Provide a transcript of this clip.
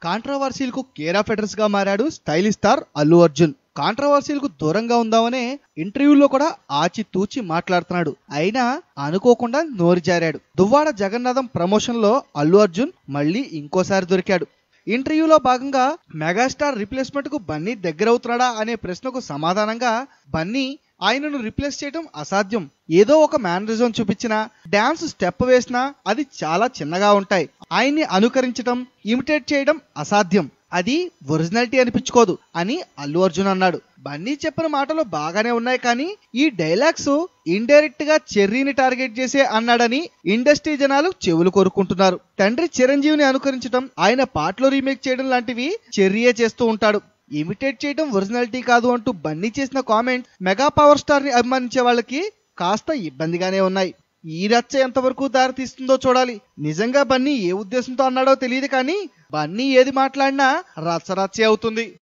కాంట్రవర్సీలకు care of address గా మారాడు stylish star Allu Arjun కాంట్రవర్సీలకు దూరంగా ఉందామనే ఇంటర్వ్యూలో కూడా ఆచి తూచి మాట్లాడుతున్నాడు అయినా అనుకోకుండా నోరు జారాడు దువ్వాడ జగన్నాథం ప్రమోషన్ లో అల్లు అర్జున్ మళ్ళీ ఇంకోసారి దొరికాడు ఇంటర్వ్యూలో భాగంగా మెగాస్టార్ రిప్లేస్మెంట్ కు బన్నీ దగ్గరవుతున్నాడా అనే ప్రశ్నకు సమాధానంగా బన్నీ ఆయనను రిప్లేస్ చేయడం అసాధ్యం ఏదో ఒక మేనరిజం చూపించినా డాన్స్ స్టెప్ వేసినా అది చాలా చిన్నగా ఉంటాయి ఆయన్ని అనుకరించడం ఇమిటేట్ చేయడం అసాధ్యం అది ఒరిజినాలిటీ అనిపించుకోదు అని అల్లు అర్జున్ అన్నాడు బన్నీ చెప్పిన మాటలు బాగానే ఉన్నాయి కానీ ఈ డైలాగ్స్ ఇండైరెక్ట్ గా చెర్రీని టార్గెట్ చేసే అన్నాడని ఇండస్ట్రీ జనాలు చెవులు కోరుకుంటున్నారు తండ్రి చిరంజీవిని అనుకరించడం ఆయన పాటలు రీమేక్ చేయడం లాంటివి చెర్రీయే చేస్తూ ఉంటాడు ఇమిటేట్ చేయడం ఒరిజినాలిటీ కాదు అంటూ బన్నీ చేసిన కామెంట్ మెగా పవర్ స్టార్ ని అభిమానించే వాళ్ళకి కాస్త ఇబ్బందిగానే ఉన్నాయి ఈ రచ్చ ఎంతవరకు దారి తీస్తుందో చూడాలి నిజంగా బన్నీ ఏ ఉద్దేశంతో అన్నాడో తెలియదు కానీ బన్నీ ఏది మాట్లాడినా రచ్చ రచ్చే అవుతుంది